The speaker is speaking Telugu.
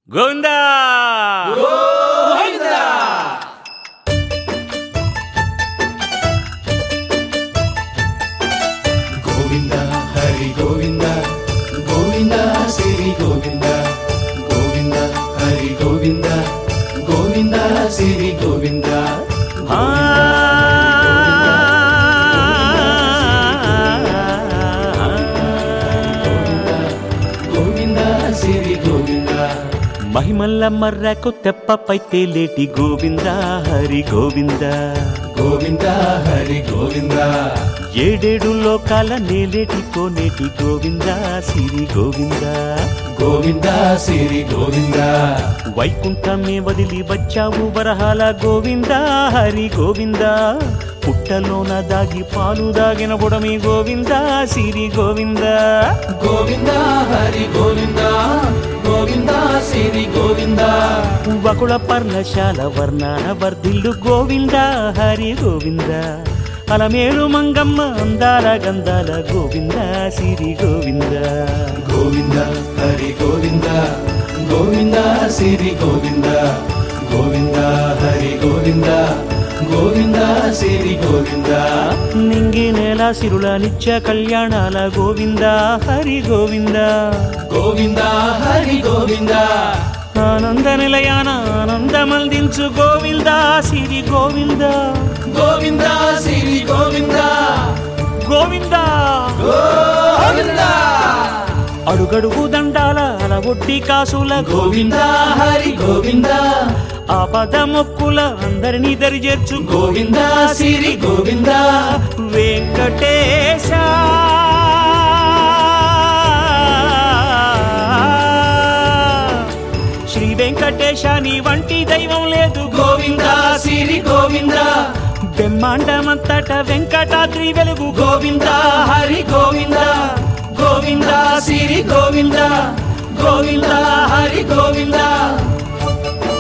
గోవిందా గోవింద హరి గోవింద గోవింద శ్రీ గోవింద గోవింద హరి గోవింద గోవింద శ్రీ గోవింద ఆ. గోవింద శ్రీ గోవింద మహిమల్ల మర్రకు తెప్పపై తేలేటి గోవిందా హరి గోవిందా గోవింద హరి గోవింద ఏడేడు లోకాల నేలేటి కోనేటి గోవిందా సిరి గోవిందా గోవింద శ్రీ గోవింద వైకుంఠమే వదిలి వచ్చావు వరహాల గోవిందా హరి గోవిందా పుట్టలోన దాగి పాలు దాగిన బుడమి గోవిందా సిరి గోవిందా గోవింద హరి గోవింద గోవింద శ్రీ గోవింద వకుళ పర్ణశాల వర్ణాన వర్ధిల్లు గోవింద హరి గోవింద అలమేలు మంగమ్మ అందాల గంధాల గోవింద సిరి గోవింద గోవింద హరి గోవింద గోవింద శ్రీ గోవింద గోవింద హరి గోవింద గోవింద శ్రీ గోవింద నింగి నేల సిరుల నిత్య కళ్యాణాల గోవింద హరి గోవింద గోవింద హరి గోవింద ఆనంద నిలయాన ఆనందమందించు గోవింద సిరి గోవింద గోవింద శ్రీ గోవింద గోవింద గోవింద అడుగడుగు దండాల అలవొట్టి కాసుల గోవింద హరి గోవింద ఆపద మొక్కుల అందరినీ దరి చేర్చు గోవింద శ్రీ గోవింద వెంకటేశ శ్రీ వెంకటేశ నీ వంటి దైవం లేదు గోవింద శ్రీ గోవింద బ్రహ్మాండమంతట వెంకటాద్రి వెలుగు గోవింద హరి గోవింద గోవింద శ్రీ గోవింద గోవింద హరి గోవింద